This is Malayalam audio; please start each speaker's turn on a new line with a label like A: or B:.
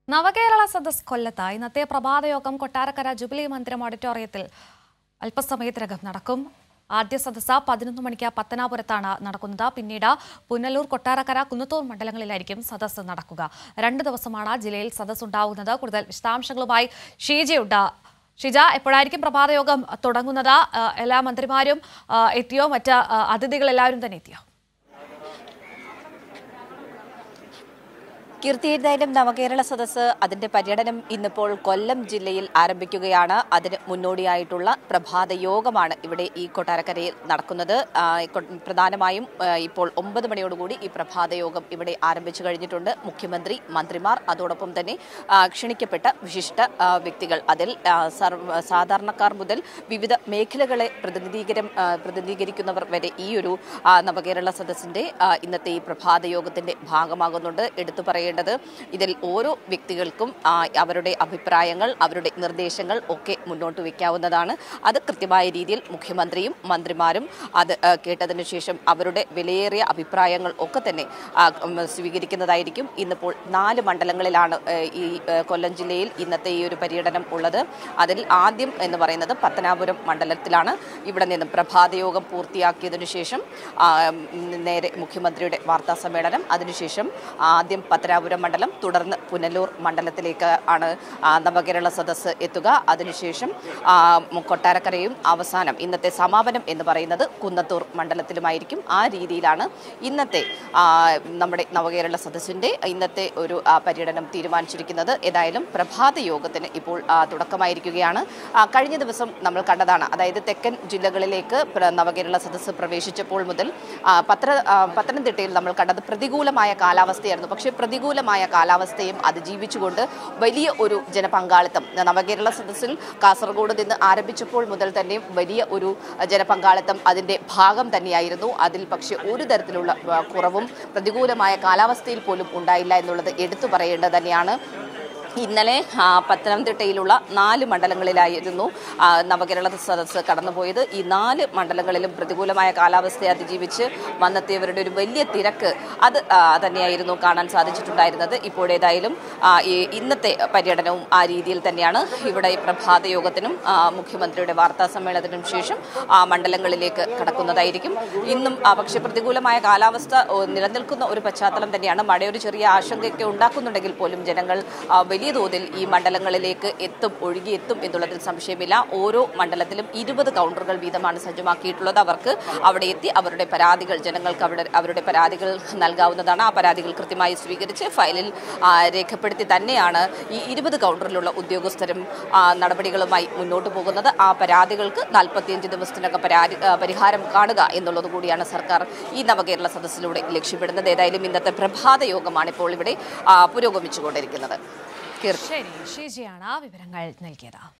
A: നവകേരള സദസ് കൊല്ലത്ത് ഇന്നത്തെ പ്രഭാതയോഗം കൊട്ടാരക്കര ജുബിലി മന്ദിരം ഓഡിറ്റോറിയത്തിൽ അല്പസമയത്തിനകം നടക്കും ആദ്യ സദസ്സ് പതിനൊന്ന് മണിക്ക് പത്തനാപുരത്താണ് നടക്കുന്നത് പിന്നീട് പുനലൂർ കൊട്ടാരക്കര കുന്നത്തൂർ മണ്ഡലങ്ങളിലായിരിക്കും സദസ്സ് നടക്കുക രണ്ട് ദിവസമാണ് ജില്ലയിൽ സദസ്സ് ഉണ്ടാവുന്നത് കൂടുതൽ വിശദാംശങ്ങളുമായി ഷീജയുണ്ട് ഷിജ എപ്പോഴായിരിക്കും പ്രഭാതയോഗം തുടങ്ങുന്നത് ആ, എല്ലാ മന്ത്രിമാരും ആ, എത്തിയോ മറ്റ് ആ, അതിഥികൾ എല്ലാവരും തന്നെ എത്തിയോ
B: കീർത്തി എന്തായാലും നവകേരള സദസ്സ് അതിന്റെ പര്യടനം ഇന്നിപ്പോൾ കൊല്ലം ജില്ലയിൽ ആരംഭിക്കുകയാണ് അതിന് മുന്നോടിയായിട്ടുള്ള പ്രഭാത യോഗമാണ് ഇവിടെ ഈ കൊട്ടാരക്കരയിൽ നടക്കുന്നത് ആ, കൊ- പ്രധാനമായും ആ, ഇപ്പോൾ ഒമ്പത് മണിയോടുകൂടി ഈ പ്രഭാത യോഗം ഇവിടെ ആരംഭിച്ചു കഴിഞ്ഞിട്ടുണ്ട് മുഖ്യമന്ത്രി മന്ത്രിമാർ അതോടൊപ്പം തന്നെ ആ, ക്ഷണിക്കപ്പെട്ട വിശിഷ്ട ആ, വ്യക്തികൾ അതിൽ ആ, സർവ- സാധാരണക്കാർ മുതൽ വിവിധ മേഖലകളെ പ്രതിനിധീകരം ആ, പ്രതിനിധീകരിക്കുന്നവർ വരെ ഈ ഒരു ആ, നവകേരള സദസ്സിന്റെ ആ, ഇന്നത്തെ ഈ പ്രഭാത യോഗത്തിന്റെ ഭാഗമാകുന്നുണ്ട് എടുത്തു പറയേണ്ടത് ഇതിൽ ഓരോ വ്യക്തികൾക്കും ആ, അവരുടെ അഭിപ്രായങ്ങൾ അവരുടെ നിർദ്ദേശങ്ങൾ ഒക്കെ മുന്നോട്ട് വയ്ക്കാവുന്നതാണ് അത് കൃത്യമായ രീതിയിൽ മുഖ്യമന്ത്രിയും മന്ത്രിമാരും അത് ആ, കേട്ടതിനു ശേഷം അവരുടെ വിലയേറിയ അഭിപ്രായങ്ങൾ ഒക്കെ തന്നെ ആ, ഉം, സ്വീകരിക്കുന്നതായിരിക്കും ഇന്നിപ്പോൾ നാല് മണ്ഡലങ്ങളിലാണ് ആ, ഈ ആ, കൊല്ലം ജില്ലയിൽ ഇന്നത്തെ ഈ ഒരു പര്യടനം ഉള്ളത് അതിൽ ആദ്യം എന്ന് പറയുന്നത് പത്തനാപുരം മണ്ഡലത്തിലാണ് ഇവിടെ നിന്നും പ്രഭാതയോഗം പൂർത്തിയാക്കിയതിനു ശേഷം ആ, ഉം, നേരെ മുഖ്യമന്ത്രിയുടെ വാർത്താ സമ്മേളനം അതിനുശേഷം ആദ്യം പത്തനാപുരം മണ്ഡലം തുടർന്ന് പുനലൂർ മണ്ഡലത്തിലേക്ക് ആണ് ആ, നവകേരള സദസ്സ് എത്തുക അതിനുശേഷം ആ, മു- കൊട്ടാരക്കരയും അവസാനം ഇന്നത്തെ സമാപനം എന്ന് പറയുന്നത് കുന്നത്തൂർ മണ്ഡലത്തിലുമായിരിക്കും ആ രീതിയിലാണ് ഇന്നത്തെ ആ, നമ്മുടെ നവകേരള സദസ്സിന്റെ ഇന്നത്തെ ഒരു ആ, പര്യടനം തീരുമാനിച്ചിരിക്കുന്നത് ഏതായാലും പ്രഭാത യോഗത്തിന് ഇപ്പോൾ ആ, തുടക്കമായിരിക്കുകയാണ് ആ, കഴിഞ്ഞ ദിവസം നമ്മൾ കണ്ടതാണ് അതായത് തെക്കൻ ജില്ലകളിലേക്ക് പ്ര- നവകേരള സദസ്സ് പ്രവേശിച്ചപ്പോൾ മുതൽ ആ, പത്ര ആ, പത്തനംതിട്ടയിൽ നമ്മൾ കണ്ടത് പ്രതികൂലമായ കാലാവസ്ഥയായിരുന്നു പക്ഷേ പ്രതികൂലമായ കാലാവസ്ഥയും അതിജീവിച്ചുകൊണ്ട് വലിയ ഒരു ജനപങ്കാളിത്തം നവകേരള സദസ്സിൽ കാസർഗോഡ് നിന്ന് ആരംഭിച്ചപ്പോൾ മുതൽ തന്നെ വലിയ ഒരു ജനപങ്കാളിത്തം അതിൻ്റെ ഭാഗം തന്നെയായിരുന്നു അതിൽ പക്ഷേ ഒരു തരത്തിലുള്ള ആ, കുറവും പ്രതികൂലമായ കാലാവസ്ഥയിൽ പോലും ഉണ്ടായില്ല എന്നുള്ളത് എടുത്തു പറയേണ്ടത് തന്നെയാണ് ഇന്നലെ ആ, പത്തനംതിട്ടയിലുള്ള നാല് മണ്ഡലങ്ങളിലായിരുന്നു ആ, നവകേരള സദസ്സ് കടന്നുപോയത് ഈ നാല് മണ്ഡലങ്ങളിലും പ്രതികൂലമായ കാലാവസ്ഥയെ അതിജീവിച്ച് വന്നെത്തിയവരുടെ ഒരു വലിയ തിരക്ക് അത് ആ, തന്നെയായിരുന്നു കാണാൻ സാധിച്ചിട്ടുണ്ടായിരുന്നത് ഇപ്പോഴേതായാലും ആ, ഈ ഇന്നത്തെ പര്യടനവും ആ രീതിയിൽ തന്നെയാണ് ഇവിടെ ഈ പ്രഭാത യോഗത്തിനും ആ, മുഖ്യമന്ത്രിയുടെ വാർത്താ സമ്മേളനത്തിനും ശേഷം ആ മണ്ഡലങ്ങളിലേക്ക് കടക്കുന്നതായിരിക്കും ഇന്നും ആ, പക്ഷേ പ്രതികൂലമായ കാലാവസ്ഥ ഓ, നിലനിൽക്കുന്ന ഒരു പശ്ചാത്തലം തന്നെയാണ് മഴയൊരു ചെറിയ ആശങ്കയൊക്കെ ഉണ്ടാക്കുന്നുണ്ടെങ്കിൽ പോലും ജനങ്ങൾ ആ, വലിയ തോതിൽ ഈ മണ്ഡലങ്ങളിലേക്ക് എത്തും ഒഴുകിയെത്തും എന്നുള്ളതിൽ സംശയമില്ല ഓരോ മണ്ഡലത്തിലും ഇരുപത് കൗണ്ടറുകൾ വീതമാണ് സജ്ജമാക്കിയിട്ടുള്ളത് അവർക്ക് അവിടെ എത്തി അവരുടെ പരാതികൾ ജനങ്ങൾക്ക് അവിടെ അവരുടെ പരാതികൾ നൽകാവുന്നതാണ് ആ പരാതികൾ കൃത്യമായി സ്വീകരിച്ച് ഫയലിൽ ആ, രേഖപ്പെടുത്തി തന്നെയാണ് ഈ ഇരുപത് കൗണ്ടറിലുള്ള ഉദ്യോഗസ്ഥരും ആ, നടപടികളുമായി മുന്നോട്ട് പോകുന്നത് ആ പരാതികൾക്ക് നാൽപ്പത്തിയഞ്ച് ദിവസത്തിനകം പരാതി ആ, പരിഹാരം കാണുക എന്നുള്ളത് കൂടിയാണ് സർക്കാർ ഈ നവകേരള സദസ്സിലൂടെ ലക്ഷ്യമിടുന്നത് ഏതായാലും ഇന്നത്തെ പ്രഭാത യോഗമാണ് ഇപ്പോൾ ഇവിടെ ആ, പുരോഗമിച്ചുകൊണ്ടിരിക്കുന്നത് കീർത്തി
A: ശരി ഷീജയാണ് വിവരങ്ങൾ നൽകിയത്